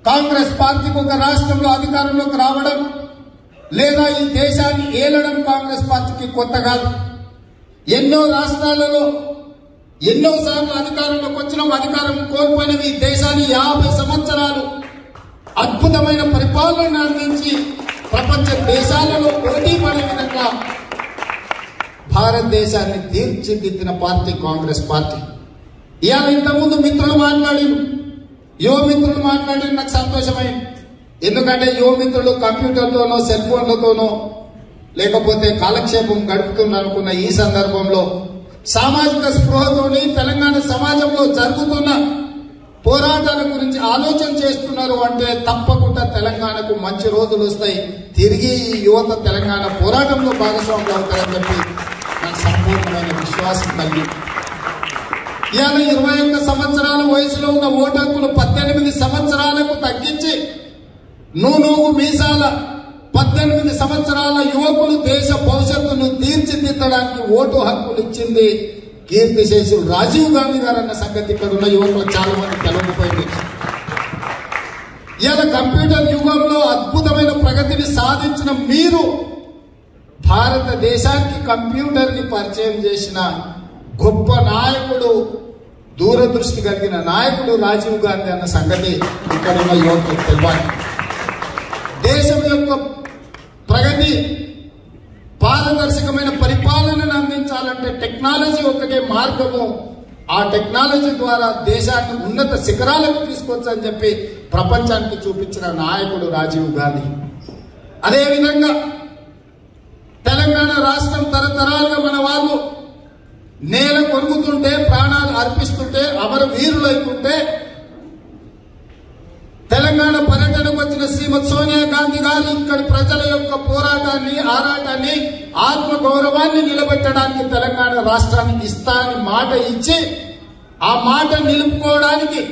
కాంగ్రెస్ పార్టీకి ఒక రాష్ట్రంలో అధికారంలోకి రావడం లేదా ఈ దేశాన్ని ఏలడం కాంగ్రెస్ పార్టీకి కొత్త కాదు ఎన్నో రాష్ట్రాలలో ఎన్నో సార్లు అధికారంలోకి వచ్చిన అధికారం కోల్పోయినవి ఈ దేశాన్ని యాభై సంవత్సరాలు అద్భుతమైన పరిపాలన అందించి ప్రపంచ దేశాలలో పోటీ పడే విధంగా భారతదేశాన్ని తీర్చిదిద్దిన పార్టీ కాంగ్రెస్ పార్టీ ఇవాళ ఇంతకుముందు మిత్రులు మాట్లాడి యువ మిత్రులు మాట్లాడి నాకు సంతోషమైంది ఎందుకంటే యువ మిత్రులు కంప్యూటర్తోనో సెల్ ఫోన్లతోనో లేకపోతే కాలక్షేపం గడుపుతున్న అనుకున్న ఈ సందర్భంలో సామాజిక స్పృహతోని తెలంగాణ సమాజంలో జరుగుతున్న పోరాటాల గురించి ఆలోచన చేస్తున్నారు అంటే తప్పకుండా తెలంగాణకు మంచి రోజులు వస్తాయి తిరిగి ఈ యువత తెలంగాణ పోరాటంలో భాగస్వాములు అవుతారని చెప్పి నాకు సంపూర్ణమైన విశ్వాసం కలిగింది ఇవాళ ఇరవై ఒక్క సంవత్సరాల వయసులో ఉన్న ఓటర్కులు పద్దెనిమిది సంవత్సరాలకు తగ్గించి నూనూగు మీసాల పద్దెనిమిది సంవత్సరాల యువకులు దేశ భవిష్యత్తును తీర్చిదిద్దడానికి ఓటు హక్కులు ఇచ్చింది కీర్తిశేషులు రాజీవ్ గాంధీ గారు అన్న సంగతి ఇక్కడ ఉన్న యువకులు చాలా మంది తెలవకపోయింది ఇవాళ కంప్యూటర్ యుగంలో అద్భుతమైన ప్రగతిని సాధించిన మీరు భారతదేశానికి కంప్యూటర్ ని పరిచయం చేసిన గొప్ప నాయకుడు దూరదృష్టి కలిగిన నాయకుడు రాజీవ్ గాంధీ అన్న సంగతి ఇక్కడ ఉన్న యువకులకు తెలియాలి దేశం యొక్క ప్రగతి పారదర్శకమైన పరిపాలనను అందించాలంటే టెక్నాలజీ ఒకటే మార్గము ఆ టెక్నాలజీ ద్వారా దేశాన్ని ఉన్నత శిఖరాలకు తీసుకొచ్చని చెప్పి ప్రపంచానికి చూపించిన నాయకుడు రాజీవ్ గాంధీ అదేవిధంగా తెలంగాణ రాష్ట్రం తరతరాలుగా మన వాళ్ళు నేల కొనుగుతుంటే ప్రాణాలు అర్పిస్తుంటే అమర వీరులైతుంటే తెలంగాణ పర్యటనకు వచ్చిన శ్రీమతి సోనియా గాంధీ గారు ఇక్కడి ప్రజల యొక్క పోరాటాన్ని ఆరాటాన్ని ఆత్మ గౌరవాన్ని నిలబెట్టడానికి తెలంగాణ రాష్ట్రానికి ఇస్తా అని మాట ఇచ్చి ఆ మాట నిలుపుకోవడానికి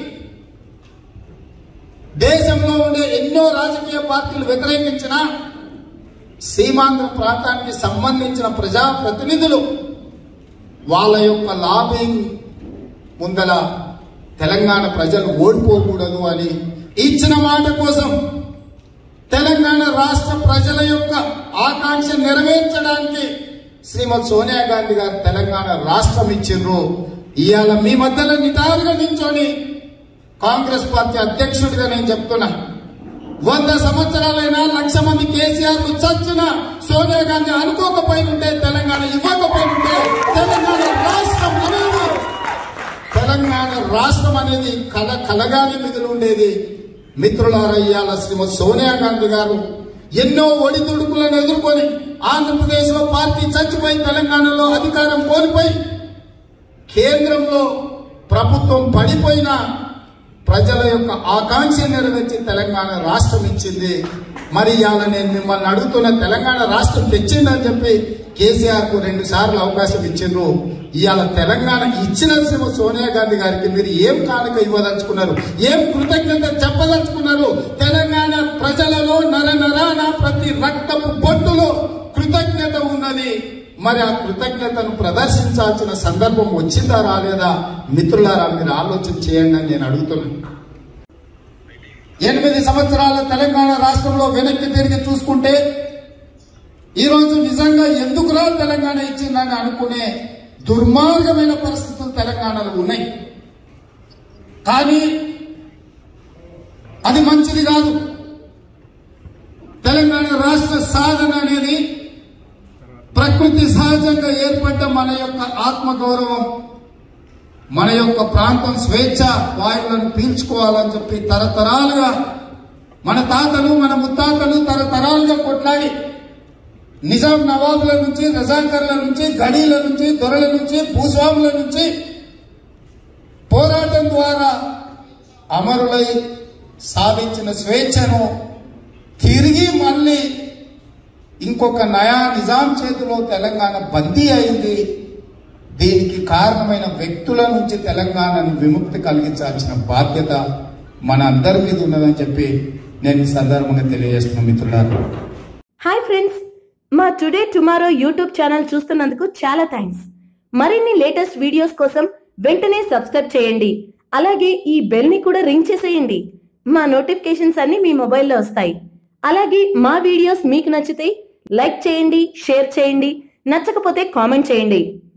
దేశంలో ఉండే ఎన్నో రాజకీయ పార్టీలు వ్యతిరేకించిన సీమాంధ్ర ప్రాంతానికి సంబంధించిన ప్రజా ప్రతినిధులు వాళ్ళ యొక్క లాబింగ్ ముందల తెలంగాణ ప్రజలు ఓడిపోకూడదు అని ఇచ్చిన మాట కోసం తెలంగాణ రాష్ట్ర ప్రజల యొక్క ఆకాంక్ష నెరవేర్చడానికి శ్రీమతి సోనియా గాంధీ గారు తెలంగాణ రాష్ట్రం ఇచ్చిండ్రు ఇవాళ మీ మధ్యలో నిటారుగా నించొని కాంగ్రెస్ పార్టీ అధ్యక్షుడిగా నేను చెప్తున్నా వంద సంవత్సరాలైనా లక్ష మంది కేసీఆర్ చచ్చిన సోనియా గాంధీ అనుకోకపోయినుంటే తెలంగాణ ఇవ్వకపోయినుంటే తెలంగాణ రాష్ట్రం అనేది తెలంగాణ రాష్ట్రం అనేది కల కలగానే మిగిలి ఉండేది మిత్రులారా ఇవాళ శ్రీమతి సోనియా గాంధీ గారు ఎన్నో ఒడిదుడుకులను ఎదుర్కొని ఆంధ్రప్రదేశ్ లో పార్టీ చచ్చిపోయి తెలంగాణలో అధికారం కోల్పోయి కేంద్రంలో ప్రభుత్వం పడిపోయిన ప్రజల యొక్క ఆకాంక్ష నెరవేర్చి తెలంగాణ రాష్ట్రం ఇచ్చింది మరి ఇవాళ నేను మిమ్మల్ని అడుగుతున్న తెలంగాణ రాష్ట్రం తెచ్చిందని చెప్పి కేసీఆర్ కు రెండు సార్లు అవకాశం ఇచ్చిండ్రు ఇవాళ తెలంగాణ ఇచ్చిన శ్రీమ సోనియా గాంధీ గారికి మీరు ఏం కానుక ఇవ్వదలుచుకున్నారు ఏం కృతజ్ఞత చెప్పదలుచుకున్నారు తెలంగాణ ప్రజలలో నర నరాన ప్రతి రక్తపు బొట్టులో కృతజ్ఞత ఉన్నది మరి ఆ కృతజ్ఞతను ప్రదర్శించాల్సిన సందర్భం వచ్చిందా రాలేదా మిత్రులారా మీరు ఆలోచన చేయండి అని నేను అడుగుతున్నాను ఎనిమిది సంవత్సరాల తెలంగాణ రాష్ట్రంలో వెనక్కి తిరిగి చూసుకుంటే ఈరోజు నిజంగా ఎందుకురా తెలంగాణ ఇచ్చిందని అనుకునే దుర్మార్గమైన పరిస్థితులు తెలంగాణలో ఉన్నాయి కానీ అది మంచిది కాదు తెలంగాణ రాష్ట్ర సాధన అనేది ప్రకృతి సహజంగా ఏర్పడ్డ మన యొక్క ఆత్మగౌరవం మన యొక్క ప్రాంతం స్వేచ్ఛ వాయువులను పీల్చుకోవాలని చెప్పి తరతరాలుగా మన తాతలు మన ముత్తాతలు తరతరాలుగా కొట్లాడి నిజాం నవాబుల నుంచి రజాకర్ల నుంచి గడీల నుంచి దొరల నుంచి భూస్వాముల నుంచి పోరాటం ద్వారా అమరులై సాధించిన స్వేచ్ఛను తిరిగి మళ్ళీ ఇంకొక నయా నిజాం చేతిలో తెలంగాణ బందీ అయింది దీనికి కారణమైన వ్యక్తుల నుంచి తెలంగాణను విముక్తి కలిగించాల్సిన బాధ్యత మన అందరి మీద ఉన్నదని చెప్పి నేను ఈ సందర్భంగా తెలియజేస్తున్న మిత్రులారా హాయ్ ఫ్రెండ్స్ మా టుడే టుమారో యూట్యూబ్ ఛానల్ చూస్తున్నందుకు చాలా థ్యాంక్స్ మరిన్ని లేటెస్ట్ వీడియోస్ కోసం వెంటనే సబ్స్క్రైబ్ చేయండి అలాగే ఈ బెల్ ని కూడా రింగ్ చేసేయండి మా నోటిఫికేషన్స్ అన్ని మీ మొబైల్లో వస్తాయి అలాగే మా వీడియోస్ మీకు నచ్చితే లైక్ చేయండి షేర్ చేయండి నచ్చకపోతే కామెంట్ చేయండి